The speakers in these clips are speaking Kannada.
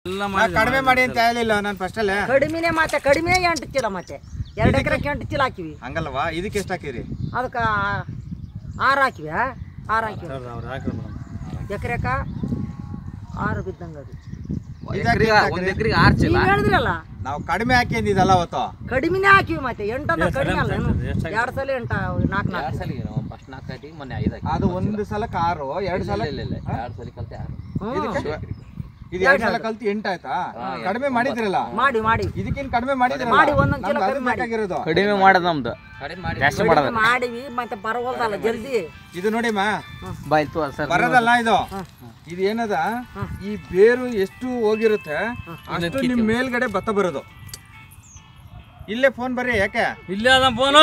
ನಾ ಕಡಿಮೆ ಮಾಡಿ ಅಂತ ಹೇಳಿಲ್ಲ ನಾನು ಫಸ್ಟ್ ಅಲ್ಲೇ ಕಡಿಮೆನೆ ಮತ್ತೆ ಕಡಿಮೆ ಎಂಟು ಚೀಲ ಮತ್ತೆ ಎರಡು ಎಕರೆಗೆ ಎಂಟು ಚೀಲ ಹಾಕಿವಿ ಹಂಗಲ್ವಾ ಇದಕ್ಕೆ ಎಷ್ಟು ಹಾಕಿರಿ ಅದಕ್ಕೆ ಆರು ಹಾಕಿವಿ ಆರು ಹಾಕಿವಿ ಅವ್ರು ಹಾಕ್ರಿ ಮೇಡಮ್ ಎಕರೆಕ ಆರು ಬಿದ್ದಂಗೆ ಅದು ಇದಕ್ಕೆ ಒಂದ್ ಎಕರೆಗೆ ಆರು ಚೀಲ ನೀವು ಹೇಳಿದ್ರಲ್ಲ ನಾವು ಕಡಿಮೆ ಹಾಕಿಂದಿದ್ದಲ್ಲ ಅವತ್ತು ಕಡಿಮೆನೇ ಹಾಕಿವಿ ಮತ್ತೆ ಎಂಟು ಅಂದ್ರೆ ಕಡಿಮೆ ಅಲ್ಲ ಏನು ಎರಡು ಸಲ ಎಂಟ ನಾಲ್ಕು ನಾಲ್ಕು ಎರಡು ಸಲಿಗೆ ನಾವು ಫಸ್ಟ್ ನಾಲ್ಕು ಹಾಕಿ ಮೊನ್ನೆ ಐದು ಹಾಕಿ ಅದು ಒಂದು ಸಲಕ್ಕೆ ಆರು ಎರಡು ಸಲ ಇಲ್ಲ ಇಲ್ಲ ಎರಡು ಸಲ ಕಲ್ತೆ ಆರು ಹ್ಞೂ ಇದು ಎರಡು ಸಲ ಕಲ್ತು ಎಂಟು ಆಯ್ತಾ ಕಡಿಮೆ ಮಾಡಿದ್ರಲ್ಲ ಮಾಡಿ ಮಾಡಿ ಇದಕ್ಕೇನು ಕಡಿಮೆ ಮಾಡಿದ್ರಲ್ಲ ಮಾಡಿ ಒಂದೊಂದ್ ಚೀಲ ನಮ್ಗೆ ಅದು ಕಡಿಮೆ ಮಾಡಿ. ಬೇಕಾಗಿರೋದು ಕಡಿಮೆ ಮಾಡೋದು ನಮ್ದು ಕಡಿಮೆ ಮಾಡಿ ಜಾಸ್ತಿ ಮಾಡೋದು ಮಾಡಿವಿ ಮತ್ತೆ ಬರವಲ್ದಲ್ಲ ಜಲ್ದಿ ಇದು ನೋಡಿಮ್ಮ ಬಾಯ್ತು ಸರ್ ಬರೋದಲ್ಲ ಇದು ಇದು ಏನದ ಈ ಬೇರು ಎಷ್ಟು ಹೋಗಿರುತ್ತೆ ಅಷ್ಟು ನಿಮ್ ಮೇಲ್ಗಡೆ ಭತ್ತ ಬರೋದು ಇಲ್ಲೇ ಫೋನ್ ಬರ್ರಿ ಯಾಕೆ ಇಲ್ಲೇ ಅದ ಫೋನು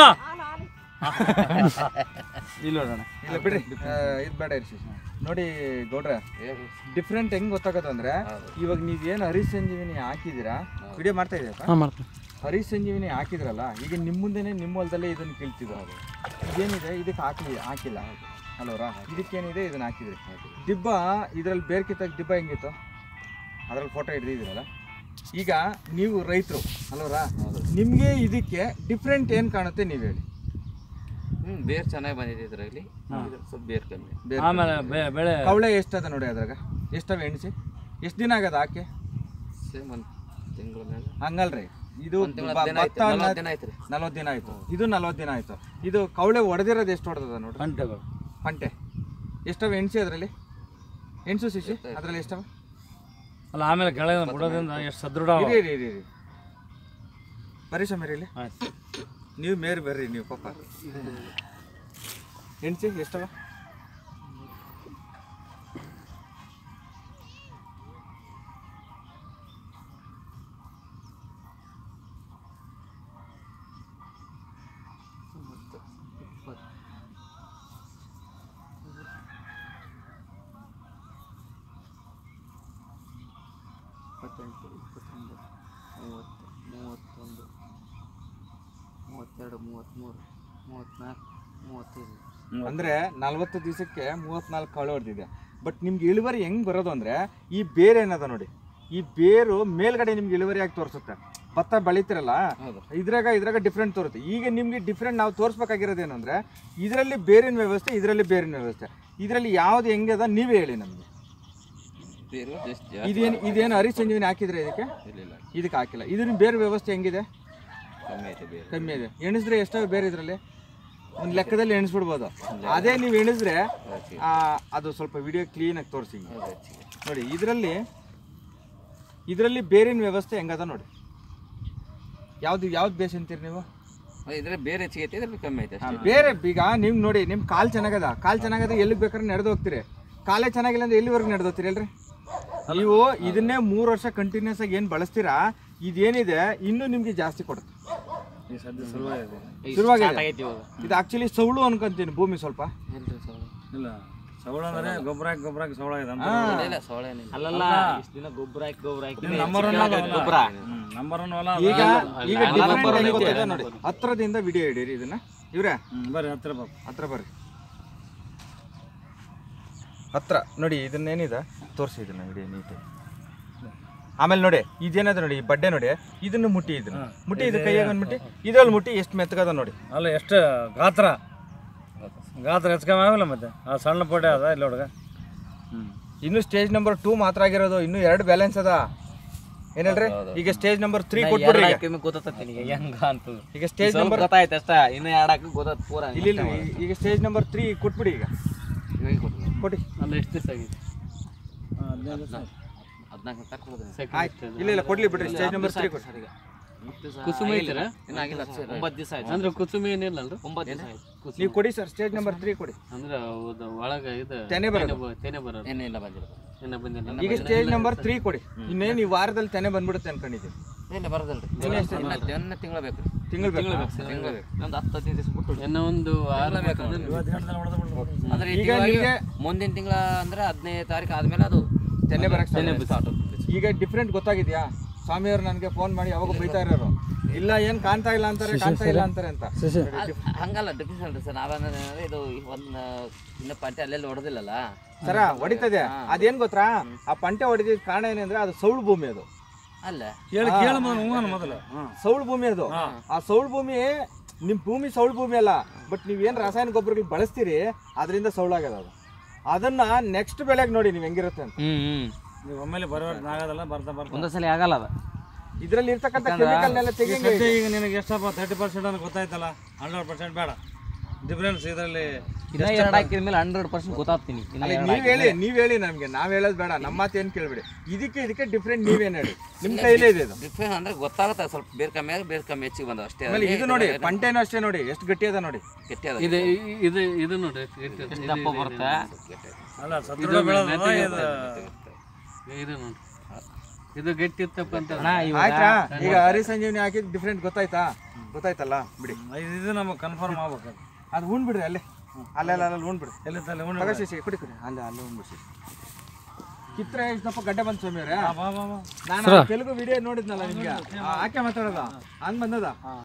ಇಲ್ಲ ನೋಡೋಣ ಇಲ್ಲ ಬಿಡ್ರಿ ಇದು ಬೇಡ ಇರ್ಸಿ ನೋಡಿ ಗೌಡ್ರ ಡಿಫ್ರೆಂಟ್ ಹೆಂಗ್ ಗೊತ್ತಾಗೋದು ಅಂದ್ರೆ ಇವಾಗ ನೀವೇನು ಹರಿಸಂಜೀವಿನಿ ಹಾಕಿದ್ದೀರಾ ವಿಡಿಯೋ ಮಾಡ್ತಾ ಇದೆಯಾ ಹಾಂ ಮಾಡ್ತೀನಿ ಹರಿಸಂಜೀವಿನಿ ಹಾಕಿದ್ರಲ್ಲ ಈಗ ನಿಮ್ಮ ಮುಂದೆನೆ ನಿಮ್ಮ ಹೊಲದಲ್ಲೇ ಇದನ್ನ ಕೀಳ್ತಿದ್ರು ಇದೇನಿದೆ ಇದಕ್ಕೆ ಹಾಕಲಿ ಹಾಕಿಲ್ಲ ಅಲ್ವರಾ ಇದಕ್ಕೇನಿದೆ ಇದನ್ನ ಹಾಕಿದ್ರಿ ದಿಬ್ಬ ಇದ್ರಲ್ಲಿ ಬೇರೆ ಕಿತ್ತಾಗ ದಿಬ್ಬ ಹೆಂಗಿತ್ತು ಅದ್ರಲ್ಲಿ ಫೋಟೋ ಹಿಡಿದಿದ್ದೀರಲ್ಲ ಈಗ ನೀವು ರೈತರು ಅಲ್ವರಾ ನಿಮಗೆ ಇದಕ್ಕೆ ಡಿಫ್ರೆಂಟ್ ಏನು ಕಾಣುತ್ತೆ ನೀವು ಹೇಳಿ ಹ್ಮ್ ಬೇರ್ ಚೆನ್ನಾಗಿ ಬಂದಿದೆ ಇದ್ರಲ್ಲಿ ಇದು ಸ್ವಲ್ಪ ಬೇರ್ ಕಮ್ಮಿ ಬೇರೆ ಆಮೇಲೆ ಬೆ- ಬೆಳೆ ಕವಳೆ ಎಷ್ಟದ ನೋಡಿ ಅದ್ರಾಗ ಎಷ್ಟವ ಎಣಿಸಿ ಎಷ್ಟು ದಿನ ಆಗದ ಹಾಕಿ ಸೇಮ್ ಒಂದು ತಿಂಗಳ ಮೇಲೆ ಹಂಗಲ್ರಿ ಇದು ಒಂದ್ ತಿಂಗಳ ಬ- ದಿನ ಭತ್ತ ಆಯ್ತು ನಲ್ವತ್ತು ದಿನ ಆಯ್ತು ರೀ ನಲ್ವತ್ತು ದಿನ ಆಯ್ತು ಇದು ನಲ್ವತ್ತು ದಿನ ಆಯ್ತು ಇದು ಕವಳೆ ಹೊಡೆದಿರೋದು ಎಷ್ಟು ಹೊಡೆದದ ನೋಡ್ರಿ ಗಂಟೆಗಳು ಪಂಟೆ ಎಷ್ಟವ ಎಣ್ಸಿ ಅದರಲ್ಲಿ ಎಣ್ಸು ಶಿಶಿ ಅದರಲ್ಲಿ ಎಷ್ಟವ ಅಲ್ಲ ಆಮೇಲೆ ಕೆಳಗೆ ಬಿಡೋದ್ರಿಂದ ಎಷ್ಟು ಸದೃಢ ಅವ. ಇರಿ ಇರಿ ಇರಿ ಇರಿ ಬರ್ರಿ ಸಮೀರ್ ಇಲ್ಲಿ ಆಯ್ತು ನೀವು ಮೇರ್ ಬರ್ರಿ ನೀವು ಪಾಪ ಎಣ್ಸಿ ಎಷ್ಟವ ಇಪ್ಪತ್ತೆಂಟು ಇಪ್ಪತ್ತೊಂದು ಮೂವತ್ತು ಮೂವತ್ತೊಂದು ಮೂವತ್ತೆರಡು ಮೂವತ್ತ್ಮೂರು ಮೂವತ್ತ್ನಾಲ್ಕು ಮೂವತ್ತೈದು ಅಂದ್ರೆ ನಲ್ವತ್ತು ದಿವಸಕ್ಕೆ ಮೂವತ್ನಾಲ್ಕು ಕವಳೆ ಹೊಡೆದಿದೆ ಬಟ್ ನಿಮ್ಗೆ ಇಳುವರಿ ಹೆಂಗ್ ಬರೋದು ಅಂದ್ರೆ ಈ ಬೇರೆ ಏನದ ನೋಡಿ ಈ ಬೇರು ಮೇಲ್ಗಡೆ ನಿಮ್ಗೆ ಇಳುವರಿಯಾಗಿ ತೋರಿಸುತ್ತೆ ಭತ್ತ ಬೆಳಿತಿರಲ್ಲ ಹೌದು. ಇದ್ರಾಗ ಇದ್ರಾಗ ಡಿಫ್ರೆಂಟ್ ತೋರುತ್ತೆ ಈಗ ನಿಮ್ಗೆ ಡಿಫ್ರೆಂಟ್ ನಾವು ತೋರಿಸ್ಬೇಕಾಗಿರೋದು ಏನಂದ್ರೆ ಇದರಲ್ಲಿ ಬೇರಿನ ವ್ಯವಸ್ಥೆ ಇದರಲ್ಲಿ ಬೇರಿನ ವ್ಯವಸ್ಥೆ ಇದರಲ್ಲಿ ಯಾವ್ದು ಹೆಂಗದ ನೀವೇ ಹೇಳಿ ನಮಗೆ ಬೇರು ಜಸ್ಟ್ ಇದೇನು ಇದೇನು ಹರಿಸಂಜೀವಿನಿ ಹಾಕಿದ್ರೆ ಇದಕ್ಕೆ ಇಲ್ಲ ಇಲ್ಲ ಇದಕ್ಕೆ ಹಾಕಿಲ್ಲ ಇದ್ರ ಬೇರೆ ವ್ಯವಸ್ಥೆ ಹೆಂಗಿದೆ ಕಮ್ಮಿ ಐತೆ ಬೇರೆ ಕಮ್ಮಿ ಇದೆ ಎಣಿಸಿದ್ರೆ ಎಷ್ಟೋ ಬೇರೆ ಇದರಲ್ಲಿ ಒಂದು ಲೆಕ್ಕದಲ್ಲಿ ಎಣಿಸ್ಬಿಡ್ಬೋದು ಅದೇ ನೀವು ಎಣಿಸಿದ್ರೆ ಆ, ಅದು ಸ್ವಲ್ಪ ವಿಡಿಯೋ ಕ್ಲೀನಾಗಿ ತೋರಿಸಿ ನೋಡಿ ಇದರಲ್ಲಿ ಇದರಲ್ಲಿ ಬೇರಿನ ವ್ಯವಸ್ಥೆ ಹೆಂಗದ ನೋಡಿ ಯಾವ್ದು ಯಾವ್ದು ಬೇಸ್ ಅಂತೀರಿ ನೀವು ಇದ್ರೆ ಬೇರೆ ಹೆಚ್ಚಿಗೆ ಐತೆ ಇದ್ರಲ್ಲಿ ಕಮ್ಮಿ ಐತೆ ಆ, ಅಷ್ಟೇ ಬೇರೆ ಈಗ ನೀವು ನೋಡಿ ನಿಮ್ಮ ಕಾಲು ಚೆನ್ನಾಗದ ಕಾಲು ಚೆನ್ನಾಗದ ಎಲ್ಲಿಗೆ ಬೇಕಾದ್ರೆ ನಡೆದು ಹೋಗ್ತೀರಿ ಕಾಲೇ ಚೆನ್ನಾಗಿಲ್ಲ ಅಂದ್ರೆ ಎಲ್ಲಿವರೆಗೆ ನಡೆದು ಹೋಗ್ತೀರಿ ಅಲ್ರಿ ನೀವು ಇದನ್ನೇ ಮೂರು ವರ್ಷ ಕಂಟಿನ್ಯೂಸ್ ಆಗಿ ಏನು ಬಳಸ್ತೀರಾ ಇದೇನಿದೆ ಇನ್ನೂ ನಿಮಗೆ ಜಾಸ್ತಿ ಕೊಡುತ್ತೆ ಈ ಸದ್ಯ ಶುರುವಾಗಿದೆ ಶುರುವಾಗಿದೆ ಇದು ಆಕ್ಚುಲಿ ಸೌಳು ಅನ್ಕೊಂತೀನಿ ಭೂಮಿ ಸ್ವಲ್ಪ ಇಲ್ರಿ ಸೌಳೆ ಇಲ್ಲ ಸವಳ ಅಂದ್ರೆ ಗೊಬ್ಬರ ಹಾಕಿ ಗೊಬ್ಬರ ಹಾಕಿ ಸವಳ ಇದೆ ಅಂತ ಇಲ್ಲ, ಇಲ್ಲ ಸೌಳೆ ಏನಿಲ್ಲ ಅಲ್ಲಲ್ಲ ಇಷ್ಟು ದಿನ ಗೊಬ್ಬರ ಹಾಕಿ ಗೊಬ್ಬರ ಹಾಕಿ ನಂಬರ್ ಒನ್ ಗೊಬ್ಬರ ನಂಬರ್ ಒನ್ ಹೊಲ ಈಗ ಈಗ different ಹೆಂಗ್ ಗೊತ್ತಿದೆ ನೋಡಿ ಹತ್ರದಿಂದ ವಿಡಿಯೋ ಹಿಡೀರಿ ಇದನ್ನ ಇವ್ರೆ ಹ್ಮ್, ಬರ್ರಿ ಹತ್ತಿರ ಬಾಪ ಹತ್ರ ಬರ್ರಿ ಹತ್ರ ನೋಡಿ ಇದನ್ನೇನಿದೆ ತೋರಿಸಿ ಇದನ್ನ ವಿಡಿಯೋ ನೀಟಾಗಿ ಆಮೇಲೆ ನೋಡಿ ಇದೇನದ ನೋಡಿ ಈ ಬಡ್ಡೆ ನೋಡಿ ಇದನ್ನು ಮುಟ್ಟಿ ಇದನ್ನ ಮುಟ್ಟಿ ಇದು ಕೈಯಾಗ ಒಂದ್ ಮುಟ್ಟಿ ಇದ್ರಲ್ಲಿ ಮುಟ್ಟಿ ಎಷ್ಟು ಮೆತ್ತಗದ ನೋಡಿ ಅಲ್ಲ ಎಷ್ಟು ಗಾತ್ರ ಗಾತ್ರ ಹೆಚ್ಚು ಕಮ್ಮಿ ಆಗಿಲ್ಲ ಮತ್ತೆ ಆ ಸಣ್ಣ ಪೋಟೆ ಅದ ಇಲ್ಲಿ ಹುಡುಗ ಇನ್ನು ಸ್ಟೇಜ್ ನಂಬರ್ ಟೂ ಮಾತ್ರ ಆಗಿರೋದು ಇನ್ನು ಎರಡು ಬ್ಯಾಲೆನ್ಸ್ ಅದ ಏನ್ ಹೇಳ್ರಿ ಈಗ ಸ್ಟೇಜ್ ನಂಬರ್ ತ್ರೀ ಕೊಟ್ಬಿಡ್ರಿ ಈಗ. ಕಮ್ಮಿ ಗೊತ್ತೈತಿ ನಿನಗೆ ಹೆಂಗ ಅಂತ ಈಗ ಸ್ಟೇಜ್ ನಂಬರ್ ಗೊತ್ತಾಯ್ತು ಅಷ್ಟ ಇನ್ನು ಎರಡು ಹಾಕಿ ಗೊತ್ತಾಯ್ತು ಪೂರ ಇಲ್ಲ ಇಲ್ಲ ಈ- ಈಗ ಸ್ಟೇಜ್ ನಂಬರ್ ತ್ರೀ ಕೊಟ್ಬಿಡಿ ಈಗ ಇವಾಗ ಕೊಡ್ತೀನಿ ಕೊಡಿ ಅಲ್ಲ ಎಷ್ಟು ದಿವಸ ಆಗಿದೆ ಹದಿನಾಲ್ಕು ತಕ್ಕ ಹೋದ್ರೆ ಆಯ್ತು ಇಲ್ಲ ಇಲ್ಲ ಕೊಡ್ಲಿ ಬಿಡ್ರಿ ಸ್ಟೇಜ್ ನಂಬರ್ ತ್ರೀ ಕೊಡಿ ಕುಸುಮ ಐತರ ಇನ್ನು ಆಗಿಲ್ಲ ಅಷ್ಟೇ. ಒಂಬತ್ತು ದಿವಸ ಆಯ್ತು ಅಂದ್ರೆ ಕುಸುಮ ಏನಿಲ್ಲ ಅಲ್ರಿ ಒಂಬತ್ತು ದಿವಸ ಆಯ್ತು ನೀವು ಕೊಡಿ ಸರ್ ಸ್ಟೇಜ್ ನಂಬರ್ ತ್ರೀ ಕೊಡಿ ಅಂದ್ರೆ ಅದು ಒಳಗ ಇದು ತೆನೆ ಬರೋದು ಬ- ತೆನೆ ಬರೋದು ಏನೇ ಇಲ್ಲ ಬಂದಿಲ್ಲ ಏನ ಬಂದಿಲ್ಲ ಈಗ ಸ್ಟೇಜ್ ನಂಬರ್ ತ್ರೀ ಕೊಡಿ ಇನ್ನೇನು ಈ ವಾರದಲ್ಲಿ ತೆನೆ ಬಂದ್ಬಿಡುತ್ತೆ ಅನ್ಕೊಂಡಿದ್ದೀನಿ ಇಲ್ಲ ಬರೋದಲ್ರಿ ಇನ್ನ ತಿಂಗಳ ಬೇಕು ತಿಂಗಳು ಬೇಕು ತಿಂಗಳ ಬೇಕು ಒಂದು ಹತ್ತು ಹದಿನೈದು ದಿವಸ ಬಿಟ್ಟು ಇನ್ನ ಒಂದು ಆರು ಅಂದ್ರೆ ಈಗ ಈಗ ನಿಮ್ಗೆ- ಮುಂದಿನ ತಿಂಗಳ ಅಂದ್ರೆ ಹದಿನೈದು ತಾರೀಕು ಆದ್ಮೇಲೆ ಅದು ತೆನೆ ಬರಕ್ಕೆ ಸ್ಟಾರ್ಟ್ ಈಗ ಡಿಫ್ರೆಂಟ್ ಗೊತ್ತಾಗಿದ್ಯಾ ಸ್ವಾಮಿಯವರು ನನಗೆ ಫೋನ್ ಮಾಡಿ ಯಾವಾಗ ಬೈತಾ ಇರೋರು ಇಲ್ಲ ಏನ್ ಕಾಣ್ತಾ ಇಲ್ಲ ಅಂತಾರೆ ಕಾಣ್ತಾ ಇಲ್ಲ ಅಂತಾರೆ ಅಂತ ಅದ್- ಹಂಗಲ್ಲ ಡಿಫ್ರೆನ್ಸ್ ಸರ್ ನಾವೇನಂದ್ರೆ ಇದು ಒಂದು ಇನ್ನು ಪಂಟೆ ಅಲ್ಲೆಲ್ಲಿ ಹೊಡೆದಿಲ್ಲಲ್ಲ ಸರ ಹೊಡಿತದೆ ಅದೇನ್ ಗೊತ್ತಾ ಆ ಪಂಟೆ ಹೊಡಿದ ಕಾರಣ ಏನಂದ್ರೆ ಅದು ಸೌಳು ಭೂಮಿ ಅದು ಅಲ್ಲ ಕೇಳಿ ಕೇಳ ಮೊದಲು ಹೂವನ್ ಮೊದಲು ಹಾಂ ಸೌಳು ಭೂಮಿ ಅದು ಆ ಸೌಳು ಭೂಮಿ ನಿಮ್ ಭೂಮಿ ಸೌಳು ಭೂಮಿ ಅಲ್ಲ ಬಟ್ ನೀವೇನ್ ರಾಸಾಯನಿಕ ಗೊಬ್ಬರಗಳು ಬಳಸ್ತೀರಿ ಅದರಿಂದ ಸೌಳಾಗ್ಯದ ಅದು ಅದನ್ನ ನೆಕ್ಸ್ಟ್ ಬೆಳೆಗೆ ನೋಡಿ ನೀವು ಹೆಂಗಿರುತ್ತೆ ಅಂತ ಹ್ಮ್ ಹ್ಮ್ ನೀವು ಒಮ್ಮೆಲೆ ಪರಿವರ್ತನೆ ಆಗೋದಲ್ಲ ಬರ್ತಾ ಬರ್ತಾ ಒಂದೊಂದ್ಸಲ ಆಗಲ್ಲ ಅದು ಇದ್ರಲ್ಲಿ ಇರ್ತಕ್ಕಂಥ ಕೆಮಿಕಲ್ನೆಲ್ಲ ತೆಗಿಯಂಗೆ ಸದ್ಯ ಈಗ ನಿನಗೆ ಎಷ್ಟಪ್ಪ ತರ್ಟಿ ಪರ್ಸೆಂಟ್ ಅಂತ ಗೊತ್ತಾಯ್ತಲ್ಲ ಹಂಡ್ರೆಡ್ ಪರ್ಸೆಂಟ್ ಬೇಡ ಡಿಫ್ರೆನ್ಸ್ ಇದರಲ್ಲಿ ಇನ್ನ ಎರಡು ಹಾಕಿದ ಮೇಲೆ ಹಂಡ್ರೆಡ್ ಪರ್ಸೆಂಟ್ ಗೊತ್ತಾಗ್ತೀನಿ ಇನ್ನ ಅಲ್ಲ, ಎರಡು ನೀವ್ ಹೇಳಿ ನೀವ್ ಹೇಳಿ ನಮ್ಗೆ ನಾವ್ ಹೇಳೋದ್ ಬೇಡ ನಮ್ಮ ಮಾತು ಏನ್ ಕೇಳ್ಬೇಡಿ ಇದಕ್ಕೆ ಇದಕ್ಕೆ ಡಿಫ್ರೆಂಟ್ ನೀವೇನ್ ಹೇಳಿ ನಿಮ್ ಕೈಲೇ ಇದೆ ಇದು ಡಿಫ್ರೆನ್ಸ್ ಅಂದ್ರೆ ಗೊತ್ತಾಗುತ್ತೆ ಸ್ವಲ್ಪ ಬೇರೆ ಕಮ್ಮಿ ಆಗಿ ಬೇರೆ ಕಮ್ಮಿ ಹೆಚ್ಚಿಗೆ ಬಂದವು ಅಷ್ಟೇ ಆಮೇಲೆ ಇದು ನೋಡಿ ಪಂಟೆನೂ ಅಷ್ಟೇ ನೋಡಿ ಎಷ್ಟು ಗಟ್ಟಿ ಅದ ನೋಡಿ ಗಟ್ಟಿ ಅದ ಇದು ಇದು ಇದು ನೋಡ್ರಿ ಎಷ್ಟು ದಪ್ಪ ಬರುತ್ತೆ ಅಲ್ಲ ಸದೃಢ ಬೆಳೆದ ಇದು ಇದು ನೋಡ್ರಿ ಇದು ಗಟ್ಟಿ ಇತ್ತಪ್ಪ ಅಂತ ಆಯ್ತಾ ಈಗ ಹರಿ ಸಂಜೀವನಿ ಹಾಕಿದ್ ಡಿಫ್ರೆಂಟ್ ಗೊತ್ತಾಯ್ತಾ ಗೊತ್ತಾಯ್ತಲ್ಲ ಬಿಡಿ ಇದು ನಮಗೆ ಕನ್ಫರ್ಮ್ ಆಗ್ಬೇಕು ಅದು ಉಣ್ ಬಿಡ್ರಿ ಅಲ್ಲೇ ಅಲ್ಲೆಲ್ಲ ಅಲ್ಲಿ ಉಣ್ ಬಿಡಿ ಎಲ್ಲಿ ತಲೆ ಉಣ್ಣು ತಗೋ ಶಶಿ ಕುಡಿ ಕುಡಿ ಅಲ್ಲೇ ಅಲ್ಲೇ ಉಣ್ ಬಿಡಿ ಕಿತ್ರೆ ಎಷ್ಟಪ್ಪ ಗಡ್ಡೆ ಬಂದ್ ಸ್ವಾಮಿ ಅವ್ರೆ ಬಾ ಬಾ ಬಾ ನಾನು ತೆಲುಗು ವಿಡಿಯೋ ನೋಡಿದ್ನಲ್ಲ ನಿಮ್ಗೆ ಆ, ಆಕೆ ಮಾತಾಡೋದ ಹಂಗ್ ಬಂದದ